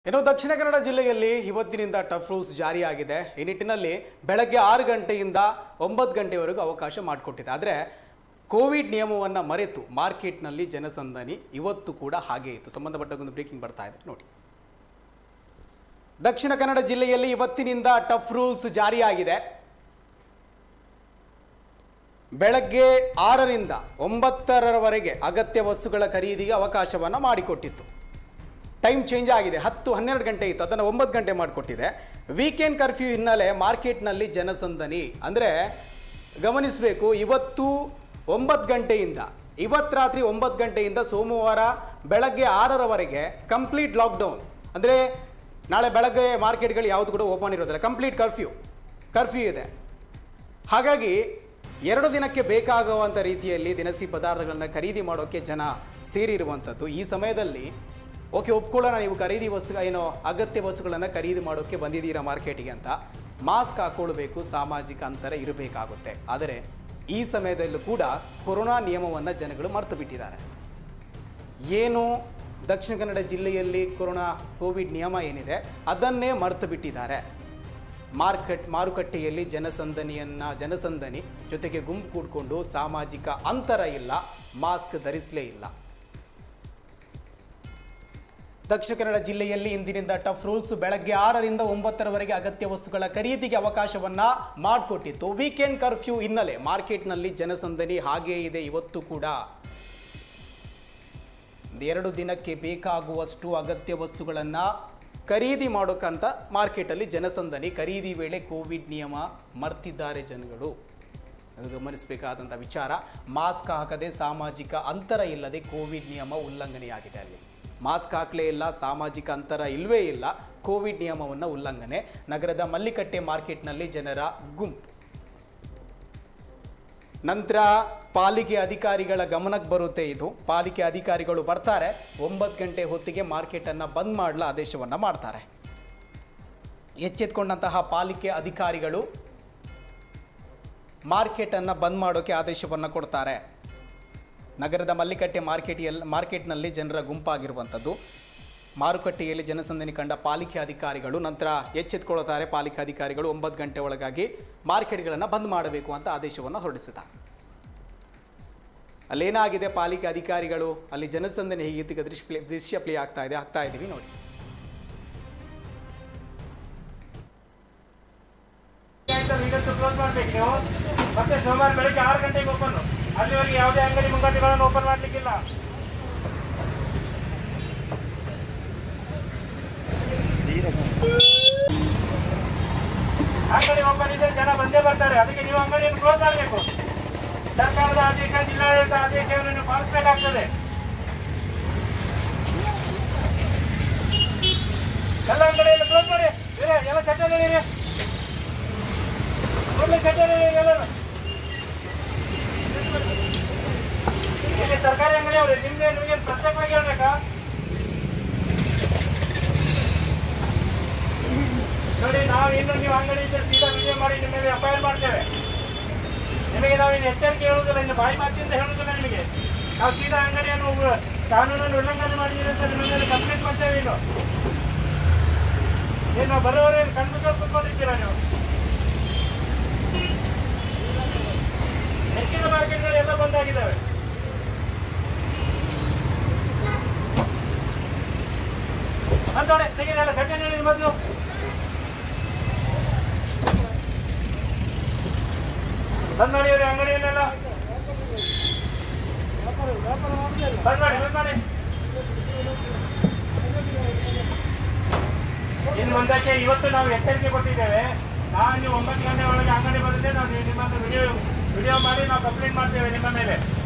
ಇನ್ನು ದಕ್ಷಿಣ ಕನ್ನಡ ಜಿಲ್ಲೆಯಲ್ಲಿ ಇವತ್ತಿನಿಂದ ಟಫ್ ರೂಲ್ಸ್ ಜಾರಿಯಾಗಿದೆ ಈ ನಿಟ್ಟಿನಲ್ಲಿ ಬೆಳಗ್ಗೆ ಆರು ಗಂಟೆಯಿಂದ ಒಂಬತ್ತು ಗಂಟೆವರೆಗೂ ಅವಕಾಶ ಮಾಡಿಕೊಟ್ಟಿದೆ ಆದರೆ ಕೋವಿಡ್ ನಿಯಮವನ್ನು ಮರೆತು ಮಾರ್ಕೆಟ್ನಲ್ಲಿ ಜನಸಂದಣಿ ಇವತ್ತು ಕೂಡ ಹಾಗೆ ಇತ್ತು ಸಂಬಂಧಪಟ್ಟ ಒಂದು ಬ್ರೇಕಿಂಗ್ ಬರ್ತಾ ಇದೆ ನೋಡಿ ದಕ್ಷಿಣ ಕನ್ನಡ ಜಿಲ್ಲೆಯಲ್ಲಿ ಇವತ್ತಿನಿಂದ ಟಫ್ ರೂಲ್ಸ್ ಜಾರಿಯಾಗಿದೆ ಬೆಳಗ್ಗೆ ಆರರಿಂದ ಒಂಬತ್ತರವರೆಗೆ ಅಗತ್ಯ ವಸ್ತುಗಳ ಖರೀದಿಗೆ ಅವಕಾಶವನ್ನು ಮಾಡಿಕೊಟ್ಟಿತ್ತು ಟೈಮ್ ಚೇಂಜ್ ಆಗಿದೆ ಹತ್ತು ಹನ್ನೆರಡು ಗಂಟೆ ಇತ್ತು ಅದನ್ನು ಒಂಬತ್ತು ಗಂಟೆ ಮಾಡಿಕೊಟ್ಟಿದೆ ವೀಕೆಂಡ್ ಕರ್ಫ್ಯೂ ಹಿನ್ನೆಲೆ ಮಾರ್ಕೆಟ್ನಲ್ಲಿ ಜನಸಂದಣಿ ಅಂದರೆ ಗಮನಿಸಬೇಕು ಇವತ್ತು ಒಂಬತ್ತು ಗಂಟೆಯಿಂದ ಇವತ್ತು ರಾತ್ರಿ ಒಂಬತ್ತು ಗಂಟೆಯಿಂದ ಸೋಮವಾರ ಬೆಳಗ್ಗೆ ಆರರವರೆಗೆ ಕಂಪ್ಲೀಟ್ ಲಾಕ್ಡೌನ್ ಅಂದರೆ ನಾಳೆ ಬೆಳಗ್ಗೆ ಮಾರ್ಕೆಟ್ಗಳು ಯಾವುದು ಕೂಡ ಓಪನ್ ಇರೋದಿಲ್ಲ ಕಂಪ್ಲೀಟ್ ಕರ್ಫ್ಯೂ ಕರ್ಫ್ಯೂ ಇದೆ ಹಾಗಾಗಿ ಎರಡು ದಿನಕ್ಕೆ ಬೇಕಾಗುವಂಥ ರೀತಿಯಲ್ಲಿ ದಿನಸಿ ಪದಾರ್ಥಗಳನ್ನು ಖರೀದಿ ಮಾಡೋಕ್ಕೆ ಜನ ಸೇರಿರುವಂಥದ್ದು ಈ ಸಮಯದಲ್ಲಿ ಓಕೆ ಒಪ್ಕೊಳ್ಳೋಣ ನೀವು ಖರೀದಿ ವಸ್ತು ಏನೋ ಅಗತ್ಯ ವಸ್ತುಗಳನ್ನು ಖರೀದಿ ಮಾಡೋಕ್ಕೆ ಬಂದಿದ್ದೀರಾ ಮಾರ್ಕೆಟಿಗೆ ಅಂತ ಮಾಸ್ಕ್ ಹಾಕ್ಕೊಳ್ಬೇಕು ಸಾಮಾಜಿಕ ಅಂತರ ಇರಬೇಕಾಗುತ್ತೆ ಆದರೆ ಈ ಸಮಯದಲ್ಲೂ ಕೂಡ ಕೊರೋನಾ ನಿಯಮವನ್ನು ಜನಗಳು ಮರೆತು ಬಿಟ್ಟಿದ್ದಾರೆ ಏನು ದಕ್ಷಿಣ ಕನ್ನಡ ಜಿಲ್ಲೆಯಲ್ಲಿ ಕೊರೋನಾ ಕೋವಿಡ್ ನಿಯಮ ಏನಿದೆ ಅದನ್ನೇ ಮರೆತು ಬಿಟ್ಟಿದ್ದಾರೆ ಮಾರ್ಕೆಟ್ ಮಾರುಕಟ್ಟೆಯಲ್ಲಿ ಜನಸಂದಣಿಯನ್ನು ಜನಸಂದಣಿ ಜೊತೆಗೆ ಗುಂಪು ಕೂಡ್ಕೊಂಡು ಸಾಮಾಜಿಕ ಅಂತರ ಇಲ್ಲ ಮಾಸ್ಕ್ ಧರಿಸಲೇ ಇಲ್ಲ ದಕ್ಷಿಣ ಕನ್ನಡ ಜಿಲ್ಲೆಯಲ್ಲಿ ಇಂದಿನಿಂದ ಟಫ್ ರೂಲ್ಸ್ ಬೆಳಗ್ಗೆ ಆರರಿಂದ ಒಂಬತ್ತರವರೆಗೆ ಅಗತ್ಯ ವಸ್ತುಗಳ ಖರೀದಿಗೆ ಅವಕಾಶವನ್ನ ಮಾಡಿಕೊಟ್ಟಿತ್ತು ವೀಕೆಂಡ್ ಕರ್ಫ್ಯೂ ಹಿನ್ನೆಲೆ ಮಾರ್ಕೆಟ್ನಲ್ಲಿ ಜನಸಂದಣಿ ಹಾಗೇ ಇದೆ ಇವತ್ತು ಕೂಡ ಎರಡು ದಿನಕ್ಕೆ ಬೇಕಾಗುವಷ್ಟು ಅಗತ್ಯ ವಸ್ತುಗಳನ್ನು ಖರೀದಿ ಮಾಡೋಕ್ಕಂತ ಮಾರ್ಕೆಟಲ್ಲಿ ಜನಸಂದಣಿ ಖರೀದಿ ವೇಳೆ ಕೋವಿಡ್ ನಿಯಮ ಮರ್ತಿದ್ದಾರೆ ಜನಗಳು ಅದು ಗಮನಿಸಬೇಕಾದಂಥ ವಿಚಾರ ಮಾಸ್ಕ್ ಹಾಕದೆ ಸಾಮಾಜಿಕ ಅಂತರ ಇಲ್ಲದೆ ಕೋವಿಡ್ ನಿಯಮ ಉಲ್ಲಂಘನೆಯಾಗಿದೆ ಅಲ್ಲಿ ಮಾಸ್ಕ್ ಹಾಕಲೇ ಇಲ್ಲ ಸಾಮಾಜಿಕ ಅಂತರ ಇಲ್ಲವೇ ಇಲ್ಲ ಕೋವಿಡ್ ನಿಯಮವನ್ನು ಉಲ್ಲಂಘನೆ ನಗರದ ಮಲ್ಲಿಕಟ್ಟೆ ಮಾರ್ಕೆಟ್ನಲ್ಲಿ ಜನರ ಗುಂಪು ನಂತರ ಪಾಲಿಕೆ ಅಧಿಕಾರಿಗಳ ಗಮನಕ್ಕೆ ಬರುತ್ತೆ ಇದು ಪಾಲಿಕೆ ಅಧಿಕಾರಿಗಳು ಬರ್ತಾರೆ ಒಂಬತ್ತು ಗಂಟೆ ಹೊತ್ತಿಗೆ ಮಾರ್ಕೆಟನ್ನು ಬಂದ್ ಮಾಡಲು ಆದೇಶವನ್ನು ಮಾಡ್ತಾರೆ ಎಚ್ಚೆತ್ಕೊಂಡಂತಹ ಪಾಲಿಕೆ ಅಧಿಕಾರಿಗಳು ಮಾರ್ಕೆಟನ್ನು ಬಂದ್ ಮಾಡೋಕ್ಕೆ ಆದೇಶವನ್ನು ಕೊಡ್ತಾರೆ ನಗರದ ಮಲ್ಲಿಕಟ್ಟೆ ಮಾರ್ಕೆಟ್ ಎಲ್ ಮಾರ್ಕೆಟ್ನಲ್ಲಿ ಜನರ ಗುಂಪಾಗಿರುವಂಥದ್ದು ಮಾರುಕಟ್ಟೆಯಲ್ಲಿ ಜನಸಂದಣಿ ಕಂಡ ಪಾಲಿಕೆ ಅಧಿಕಾರಿಗಳು ನಂತರ ಎಚ್ಚೆತ್ಕೊಳ್ತಾರೆ ಪಾಲಿಕೆ ಅಧಿಕಾರಿಗಳು ಒಂಬತ್ತು ಗಂಟೆ ಒಳಗಾಗಿ ಮಾರ್ಕೆಟ್ಗಳನ್ನು ಬಂದ್ ಮಾಡಬೇಕು ಅಂತ ಆದೇಶವನ್ನು ಹೊರಡಿಸಿದ್ದಾರೆ ಅಲ್ಲೇನಾಗಿದೆ ಪಾಲಿಕೆ ಅಧಿಕಾರಿಗಳು ಅಲ್ಲಿ ಜನಸಂದಣಿ ಹೇಗಿತ್ತು ಈಗ ದೃಶ್ಯ ಪ್ಲೇ ದೃಶ್ಯ ಪ್ಲೇ ಆಗ್ತಾ ಇದೆ ಆಗ್ತಾ ಇದ್ದೀವಿ ನೋಡಿ ಅಂತ ಇವತ್ತು ಕ್ಲೋಸ್ ಮಾಡ್ಬೇಕು ನೀವು ಮತ್ತೆ ಸೋಮವಾರ ಬೆಳಗ್ಗೆ ಆರು ಗಂಟೆಗೆ ಓಪನ್ ಅಲ್ಲಿವರೆಗೆ ಯಾವುದೇ ಅಂಗಡಿ ಮುಂಗಟ್ಟುಗಳನ್ನು ಓಪನ್ ಮಾಡ್ಲಿಕ್ಕಿಲ್ಲ ಅಂಗಡಿ ಓಪನ್ ಇದ್ರೆ ಜನ ಬಂದೇ ಬರ್ತಾರೆ ಅದಕ್ಕೆ ನೀವು ಅಂಗಡಿಯನ್ನು ಕ್ಲೋಸ್ ಮಾಡಬೇಕು ಸರ್ಕಾರದ ಆದೇಶ ಜಿಲ್ಲಾಡಳಿತ ಆದೇಶವನ್ನು ನೀವು ಪಾಲಿಸಬೇಕಾಗ್ತದೆ ಎಲ್ಲ ಅಂಗಡಿಯನ್ನು ಕ್ಲೋಸ್ ಮಾಡಿ ಇರೇ ಎಲ್ಲ ಚಟ್ಟೆ ನೀರಿ ಕೂಡಲೇ ಚಟ್ಟೆ ನೀರಿ ಎಲ್ಲರೂ ಇಲ್ಲಿ ಸರ್ಕಾರಿ ಅಂಗಡಿ ಅವ್ರಿ ನಿಮ್ಗೆ ನಿಮಗೆ ಪ್ರತ್ಯೇಕವಾಗಿ ಹೇಳ್ಬೇಕಾ ನೋಡಿ ನಾವು ಇನ್ನು ನೀವು ಅಂಗಡಿ ಇದ್ರೆ ಸೀದಾ ವಿಡಿಯೋ ಮಾಡಿ ನಿಮ್ಮ ಮೇಲೆ ಎಫ್ ಮಾಡ್ತೇವೆ ನಿಮಗೆ ನಾವು ಇನ್ನು ಎಚ್ಚರಿಕೆ ಹೇಳುವುದಿಲ್ಲ ಇನ್ನು ಬಾಯಿ ಮಾತಿಂದ ಹೇಳುವುದಿಲ್ಲ ನಿಮಗೆ ನಾವು ಸೀದಾ ಅಂಗಡಿಯನ್ನು ಉ- ಕಾನೂನನ್ನು ಉಲ್ಲಂಘನೆ ಮಾಡಿದ್ದೀರಿ ಅಂತ ನಿಮ್ಮ ಮೇಲೆ ಕಂಪ್ಲೇಂಟ್ ಮಾಡ್ತೇವೆ ಇನ್ನು ಏನು ಬರೋವರೆಗೆ ಕಣ್ಣು ಕೂತ್ಕೊಂಡಿದ್ದೀರಾ ನೀವು ಹೆಚ್ಚಿನ ಮಾರ್ಕೆಟ್ಗಳು ಎಲ್ಲ ಬಂದಾಗಿದ್ದಾವೆ ಅಂತೋಡೆ ತೆಗೆದಲ್ಲ ಸೆಕೆಂಡ್ ಹೇಳಿ ಮೊದಲು ಬಂದ್ ಮಾಡಿ ಅವ್ರಿ ಅಂಗಡಿಯನ್ನೆಲ್ಲ ಬಂದ್ ಮಾಡಿ ಬಂದ್ ಮಾಡಿ ಇನ್ನು ಮುಂದಕ್ಕೆ ಇವತ್ತು ನಾವು ಎಚ್ಚರಿಕೆ ಕೊಟ್ಟಿದ್ದೇವೆ ನಾನು ನೀವು ಒಂಬತ್ತು ಗಂಟೆ ಒಳಗೆ ಅಂಗಡಿ ಬಂದಿದ್ದೆ ನಾವು ನಿಮ್ಮ ವಿಡಿಯೋ ವಿಡಿಯೋ ಮಾಡಿ ನಾವು ಕಂಪ್ಲೇಂಟ್ ಮಾಡ್ತೇವೆ ನಿಮ್ಮ ಮೇಲೆ